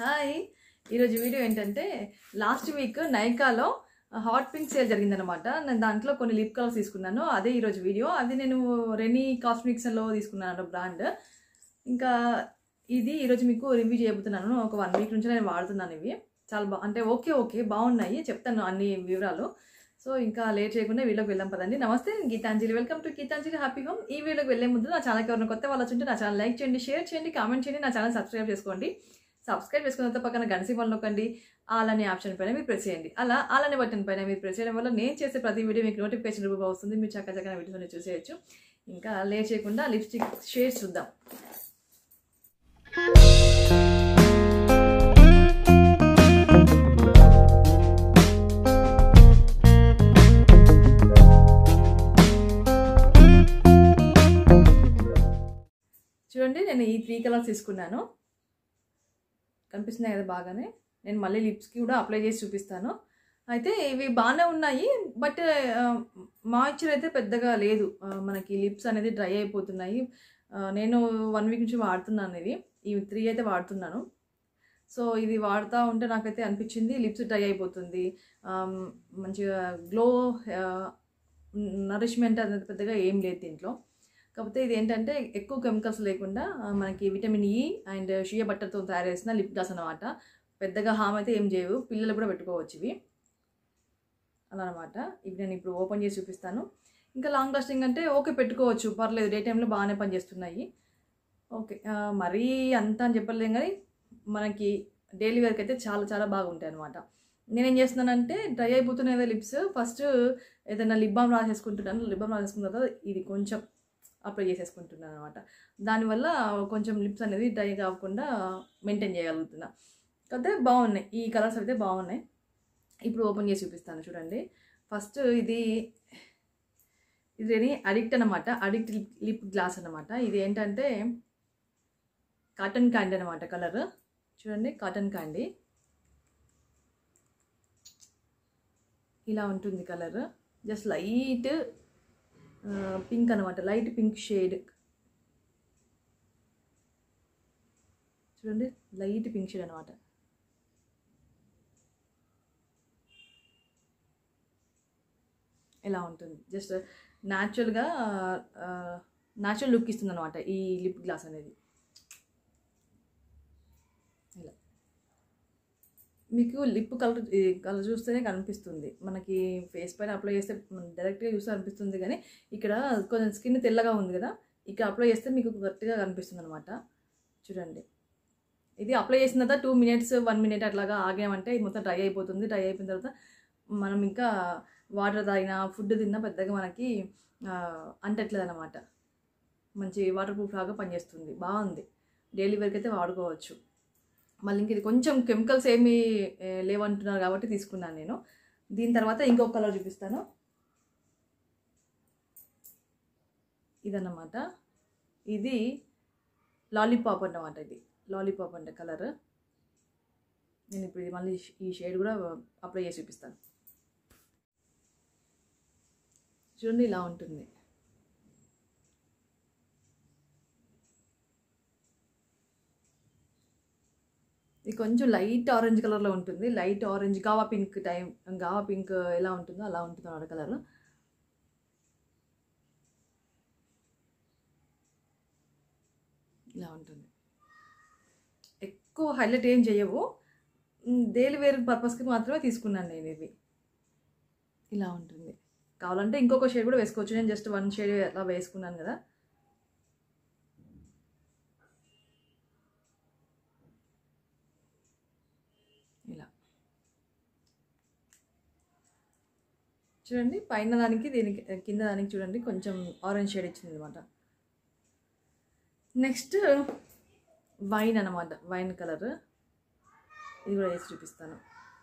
hi ఈరోజు video ఏంటంటే last week నైకాలో హాట్ పింక్ సేల్ జరిగిందనమాట నేను దాంట్లో కొన్ని లిప్ కలర్స్ తీసుకున్నాను అదే ఈరోజు వీడియో అది నేను రెనీ కాస్మెటిక్స్లో తీసుకున్నాను బ్రాండ్ ఇంకా ఇది ఈరోజు మీకు రివ్యూ చేయబోతున్నాను ఒక వన్ వీక్ నుంచి నేను వాడుతున్నాను ఇవి చాలా బా అంటే ఓకే ఓకే బాగున్నాయి చెప్తాను అన్ని వివరాలు సో ఇంకా లేట్ చేయకుండా వీడియోకి వెళ్దాం పదండి నమస్తే నేను Geetanjali welcome to Geetanjali happy home ఈ వీడియోకి వెళ్ళే ముందు నా ఛానల్కి ఎవరైనా కొత్త వాళ్ళు వచ్చి ఉంటే నా ఛానల్ లైక్ చేయండి షేర్ చేయండి కామెంట్ చేయండి నా ఛానల్ సబ్స్క్రైబ్ చేసుకోండి సబ్స్క్రైబ్ చేసుకున్న తర్వాత పక్కన గణసి వాళ్ళు నొక్కండి ఆల్ అనే ఆప్షన్ పైన మీరు ప్రెస్ చేయండి అలా ఆల్ అనే బటన్ పైన మీరు ప్రెస్ చేయడం వల్ల నేను చేసే ప్రతి వీడియో మీకు నోటిఫికేషన్ రూపంలో వస్తుంది మీరు చక్క చక్కన వీడియోని చూసేయచ్చు ఇంకా లేట్ చేయకుండా లిప్స్టిక్ షేడ్స్ చూద్దాం చూడండి నేను ఈ త్రీ కలర్స్ తీసుకున్నాను కనిపిస్తున్నాయి కదా బాగానే నేను మళ్ళీ లిప్స్కి కూడా అప్లై చేసి చూపిస్తాను అయితే ఇవి బాగానే ఉన్నాయి బట్ మాయిశ్చర్ అయితే పెద్దగా లేదు ఆ, మనకి లిప్స్ అనేది డ్రై అయిపోతున్నాయి ఆ, నేను వన్ వీక్ నుంచి వాడుతున్నాను ఇవి ఇవి త్రీ అయితే వాడుతున్నాను సో ఇది వాడుతూ ఉంటే నాకైతే అనిపించింది లిప్స్ డ్రై అయిపోతుంది ఆమ్, మంచిగా గ్లో నరిష్మెంట్ అనేది పెద్దగా ఏం లేదు దీంట్లో కాకపోతే ఇది ఏంటంటే ఎక్కువ కెమికల్స్ లేకుండా ఆ, మనకి విటమిన్ ఈ అండ్ షియా బట్టర్తో తయారు చేసిన లిప్ గ్లాస్ అనమాట పెద్దగా హామ్ అయితే ఏం చేయవు పిల్లలు కూడా పెట్టుకోవచ్చు ఇవి అలా అనమాట ఇవి నేను ఇప్పుడు ఓపెన్ చేసి చూపిస్తాను ఇంకా లాంగ్ లాస్టింగ్ అంటే ఓకే పెట్టుకోవచ్చు పర్లేదు డే టైంలో బాగానే పనిచేస్తున్నాయి ఓకే ఆ, మరీ అంత అని చెప్పలేం కానీ మనకి డైలీ వేర్కి అయితే చాలా చాలా బాగుంటాయి అనమాట నేనేం చేస్తున్నానంటే డ్రై అయిపోతున్నాయి కదా లిప్స్ ఫస్ట్ ఏదైనా లిప్ బామ్ రాసేసుకుంటున్నాను లిప్ బామ్ రాసేసుకున్న తర్వాత ఇది కొంచెం అప్లై చేసేసుకుంటున్నాను అనమాట దానివల్ల కొంచెం లిప్స్ అనేది డ్రై కాకుండా మెయింటైన్ చేయగలుగుతున్నా కాకపోతే బాగున్నాయి ఈ కలర్స్ అయితే బాగున్నాయి ఇప్పుడు ఓపెన్ చేసి చూపిస్తాను చూడండి ఫస్ట్ ఇది ఇది అడిక్ట్ అనమాట అడిక్ట్ లిప్ లిప్ గ్లాస్ అనమాట ఇది ఏంటంటే కాటన్ క్యాండీ అనమాట కలర్ చూడండి కాటన్ క్యాండీ ఇలా ఉంటుంది కలర్ జస్ట్ లైట్ పింక్ అనమాట లైట్ పింక్ షేడ్ చూడండి లైట్ పింక్ షేడ్ అనమాట ఇలా ఉంటుంది జస్ట్ న్యాచురల్గా న్యాచురల్ లుక్ ఇస్తుంది అనమాట ఈ లిప్ గ్లాస్ అనేది ఇలా మీకు లిప్ కలర్ కలర్ చూస్తేనే కనిపిస్తుంది మనకి ఫేస్ పైన అప్లై చేస్తే డైరెక్ట్గా చూస్తే అనిపిస్తుంది కానీ ఇక్కడ కొంచెం స్కిన్ తెల్లగా ఉంది కదా ఇక్కడ అప్లై చేస్తే మీకు కరెక్ట్గా కనిపిస్తుంది అనమాట చూడండి ఇది అప్లై చేసిన తర్వాత టూ మినిట్స్ వన్ మినిట్ అట్లాగా ఆగామంటే ఇది మొత్తం డ్రై అయిపోతుంది డ్రై అయిపోయిన తర్వాత మనం ఇంకా వాటర్ తాగినా ఫుడ్ తిన్నా పెద్దగా మనకి అంటట్లేదు అనమాట మంచి వాటర్ ప్రూఫ్ లాగా పనిచేస్తుంది బాగుంది డైలీ వేర్కి అయితే వాడుకోవచ్చు మళ్ళీ ఇంక ఇది కొంచెం కెమికల్స్ ఏమీ ఏ, లేవంటున్నారు కాబట్టి తీసుకున్నాను నేను దీని తర్వాత ఇంకొక కలర్ చూపిస్తాను ఇదన్నమాట ఇది లాలీపాప్ అన్నమాట ఇది లాలీపాప్ అంటే కలర్ నేను ఇప్పుడు ఇది మళ్ళీ ఈ షేడ్ కూడా అప్లై చేసి చూపిస్తాను చూడండి ఇలా ఉంటుంది ఇది కొంచెం లైట్ ఆరెంజ్ కలర్లో ఉంటుంది light orange guava pink time guava pink ఎలా ఉంటుందో అలా ఉంటుంది అన్నమాట కలర్ ఇలా ఉంటుంది ఎక్కువ హైలైట్ ఏం చేయవు డైలీ వేర్ పర్పస్కి మాత్రమే తీసుకున్నాను నేను ఇవి ఇలా ఉంటుంది కావాలంటే ఇంకొక షేడ్ కూడా వేసుకోవచ్చు నేను జస్ట్ వన్ షేడ్ అలా వేసుకున్నాను కదా ఇలా చూడండి పైన దానికి దీనికి కింద దానికి చూడండి కొంచెం ఆరెంజ్ షేడ్ ఇచ్చింది అనమాట నెక్స్ట్ వైన్ అనమాట వైన్ కలర్ ఇది కూడా వేసి చూపిస్తాను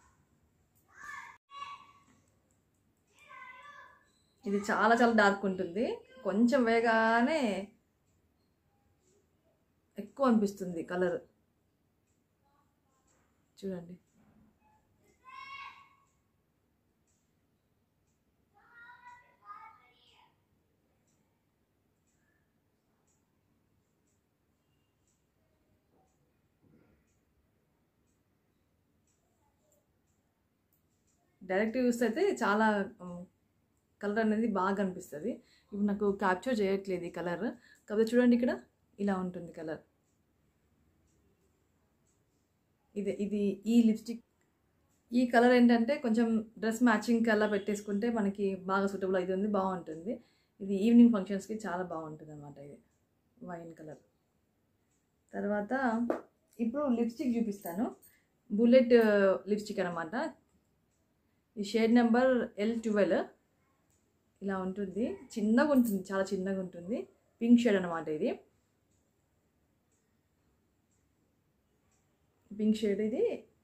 ఇది చాలా చాలా డార్క్ ఉంటుంది కొంచెం వేగానే ఎక్కువ అనిపిస్తుంది కలర్ చూడండి డైరెక్ట్ చూస్తే అయితే చాలా కలర్ అనేది బాగా అనిపిస్తుంది ఇప్పుడు నాకు క్యాప్చర్ చేయట్లేదు ఈ కలర్ కాకపోతే చూడండి ఇక్కడ ఇలా ఉంటుంది కలర్ ఇది ఇది ఈ లిప్స్టిక్ ఈ కలర్ ఏంటంటే కొంచెం డ్రెస్ మ్యాచింగ్ కలర్ పెట్టేసుకుంటే మనకి బాగా సూటబుల్ అవుతుంది బాగుంటుంది ఇది ఈవినింగ్ ఫంక్షన్స్కి చాలా బాగుంటుంది అనమాట ఇది వైన్ కలర్ తర్వాత ఇప్పుడు లిప్స్టిక్ చూపిస్తాను బుల్లెట్ లిప్స్టిక్ అనమాట ఈ షేడ్ నెంబర్ ఎల్ ట్వెల్వ్ ఇలా ఉంటుంది చిన్నగా ఉంటుంది చాలా చిన్నగా ఉంటుంది పింక్ షేడ్ అనమాట ఇది పింక్ షేడ్ ఇది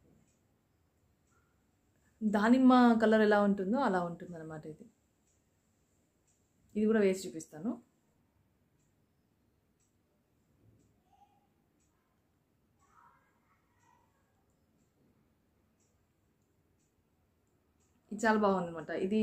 దానిమ్మ కలర్ ఎలా ఉంటుందో అలా ఉంటుంది అనమాట ఇది ఇది కూడా వేసి చూపిస్తాను ఇది చాలా బాగుంది అనమాట ఇది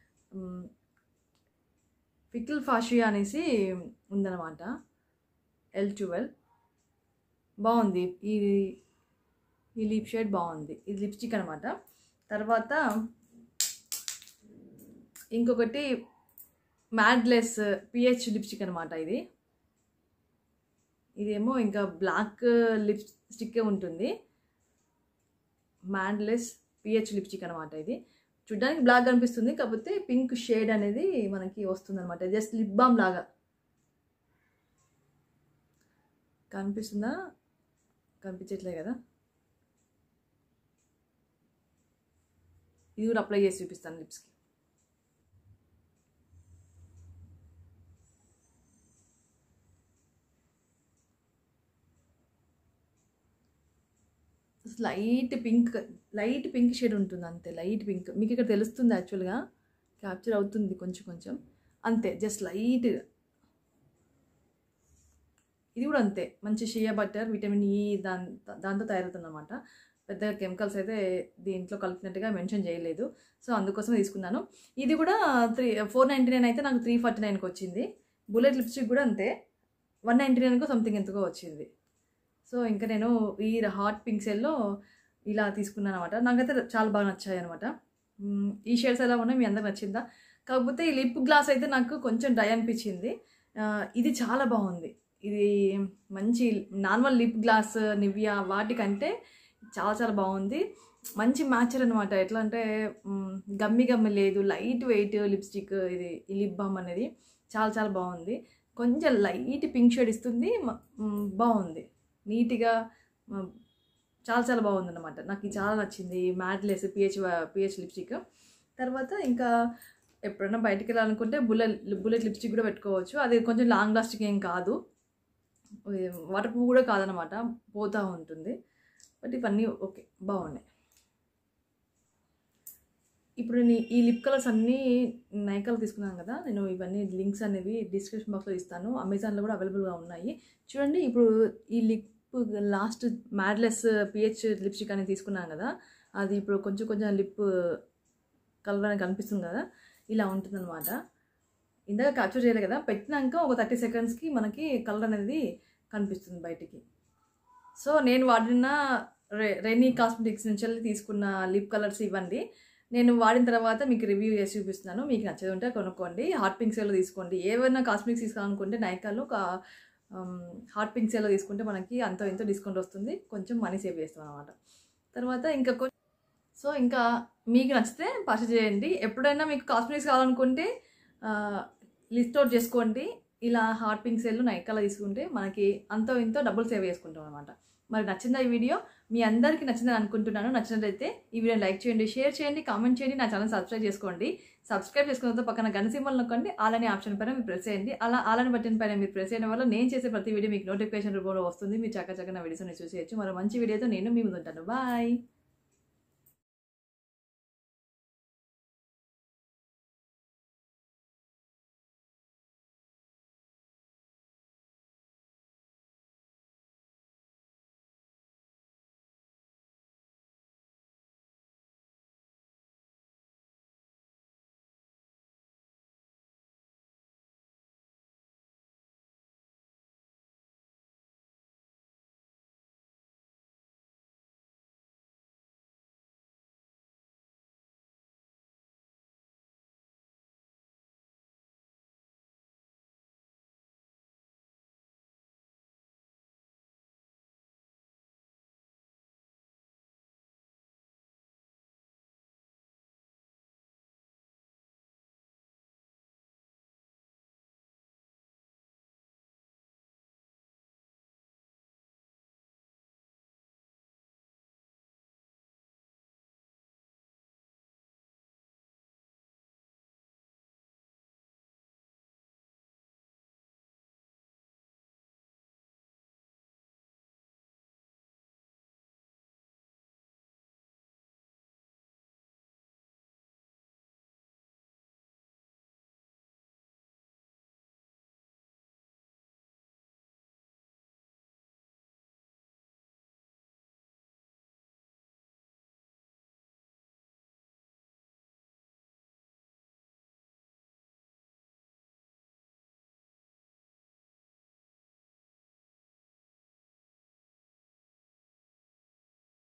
పికిల్ ఫాషియా అనేసి ఉందన్నమాట ఎల్ ట్వెల్వ్ బాగుంది ఈ ఈ లిప్ షేడ్ బాగుంది ఇది లిప్స్టిక్ అనమాట తర్వాత ఇంకొకటి మ్యాడ్లెస్ పిహెచ్ లిప్స్టిక్ అనమాట ఇది ఇదేమో ఇంకా బ్లాక్ లిప్స్టిక్కే ఉంటుంది మ్యాడ్లెస్ పిహెచ్ లిప్స్టిక్ అనమాట ఇది చూడ్డానికి బ్లాక్ కనిపిస్తుంది కాకపోతే పింక్ షేడ్ అనేది మనకి వస్తుంది అనమాట జస్ట్ లిప్ బామ్ లాగా కనిపిస్తుందా కనిపించట్లే కదా ఇది కూడా అప్లై చేసి చూపిస్తాను లిప్స్కి light pink light pink shade ఉంటుంది అంతే లైట్ పింక్ మీకు ఇక్కడ తెలుస్తుంది యాక్చువల్గా క్యాప్చర్ అవుతుంది కొంచెం కొంచెం అంతే జస్ట్ లైట్ ఇది కూడా అంతే మంచి షియా బటర్ విటమిన్ ఈ దాని దాంతో తయారవుతుంది అనమాట పెద్దగా కెమికల్స్ అయితే దీంట్లో కలిపినట్టుగా మెన్షన్ చేయలేదు సో అందుకోసం తీసుకున్నాను ఇది కూడా త్రీ ఫోర్ నైంటీ నైన్ అయితే నాకు త్రీ ఫార్టీ నైన్కి వచ్చింది బుల్లెట్ లిప్స్టిక్ కూడా అంతే వన్ నైంటీ నైన్కో సంథింగ్ ఎంతకో వచ్చింది సో ఇంకా నేను ఈ హాట్ పింక్ సెల్లో ఇలా తీసుకున్నాను అనమాట నాకైతే చాలా బాగా నచ్చాయి అనమాట ఈ షేడ్స్ ఎలా ఉన్నాయి మీ అందరికి నచ్చిందా కాకపోతే ఈ లిప్ గ్లాస్ అయితే నాకు కొంచెం డ్రై అనిపించింది ఇది చాలా బాగుంది ఇది మంచి నార్మల్ లిప్ గ్లాస్ నివియా వాటికంటే చాలా చాలా బాగుంది మంచి మ్యాచర్ అనమాట ఎట్లా అంటే గమ్మి గమ్మి లేదు లైట్ వెయిట్ లిప్స్టిక్ ఇది ఈ లిప్ బామ్ అనేది చాలా చాలా బాగుంది కొంచెం లైట్ పింక్ షేడ్ ఇస్తుంది బాగుంది నీట్గా చాలా చాలా బాగుంది అనమాట నాకు ఇది చాలా నచ్చింది మ్యాట్లెస్ పిహెచ్ పిహెచ్ లిప్స్టిక్ తర్వాత ఇంకా ఎప్పుడైనా బయటికి వెళ్ళాలనుకుంటే బుల్లెట్ బుల్లెట్ లిప్స్టిక్ కూడా పెట్టుకోవచ్చు అది కొంచెం లాంగ్ లాస్టింగ్ ఏం కాదు వాటర్ ప్రూఫ్ కూడా కాదనమాట పోతూ ఉంటుంది బట్ ఇవన్నీ ఓకే బాగున్నాయి ఇప్పుడు నేను ఈ లిప్ కలర్స్ అన్నీ నైకాలు తీసుకున్నాను కదా నేను ఇవన్నీ లింక్స్ అనేవి డిస్క్రిప్షన్ బాక్స్లో ఇస్తాను అమెజాన్లో కూడా అవైలబుల్గా ఉన్నాయి చూడండి ఇప్పుడు ఈ లిప్ లాస్ట్ మ్యాడ్లెస్ పిహెచ్ లిప్స్టిక్ అనేది తీసుకున్నాను కదా అది ఇప్పుడు కొంచెం కొంచెం లిప్ కలర్ అనేది కనిపిస్తుంది కదా ఇలా ఉంటుందన్నమాట ఇందాక క్యాప్చర్ చేయలేదు కదా పెట్టినాక ఒక థర్టీ సెకండ్స్కి మనకి కలర్ అనేది కనిపిస్తుంది బయటికి సో నేను వాడిన రె రెనీ కాస్మెటిక్స్ నుంచి వెళ్ళి తీసుకున్న లిప్ కలర్స్ ఇవ్వండి నేను వాడిన తర్వాత మీకు రివ్యూ చేసి చూపిస్తున్నాను మీకు నచ్చదు ఉంటే కొనుక్కోండి హాట్ పింక్ సేల్లో తీసుకోండి ఏవైనా కాస్మెటిక్స్ తీసుకోవాలనుకుంటే నైకాలో ఒక హాట్ పింక్ సేల్లో తీసుకుంటే మనకి అంతో ఇంతో డిస్కౌంట్ వస్తుంది కొంచెం మనీ సేవ్ చేస్తాం అనమాట తర్వాత ఇంకా కొంచెం సో ఇంకా మీకు నచ్చితే పర్చేజ్ చేయండి ఎప్పుడైనా మీకు కాస్మెటిక్స్ కావాలనుకుంటే లిస్ట్ అవుట్ చేసుకోండి ఇలా హాట్ పింక్ సేల్ నైకాలో తీసుకుంటే మనకి అంతో ఇంతో డబ్బులు సేవ్ చేసుకుంటాం అనమాట మరి నచ్చిందా ఈ వీడియో మీ అందరికీ నచ్చిందని అనుకుంటున్నాను నచ్చినట్లయితే ఈ వీడియో లైక్ చేయండి షేర్ చేయండి కామెంట్ చేయండి నా ఛానల్ సబ్స్క్రైబ్ చేసుకోండి సబ్స్క్రైబ్ చేసుకున్న తర్వాత పక్కన గణ సింబల్ నొక్కండి అలానే ఆప్షన్ పైన మీరు ప్రెస్ చేయండి అలా అలానే బటన్ పైన మీరు ప్రెస్ చేయడం వల్ల నేను చేసే ప్రతి వీడియో మీకు నోటిఫికేషన్ రూపంలో వస్తుంది మీరు చక్క చక్క నా వీడియోస్ని చూసేయచ్చు మరో మంచి వీడియోతో నేను మీ ముందు ఉంటాను బాయ్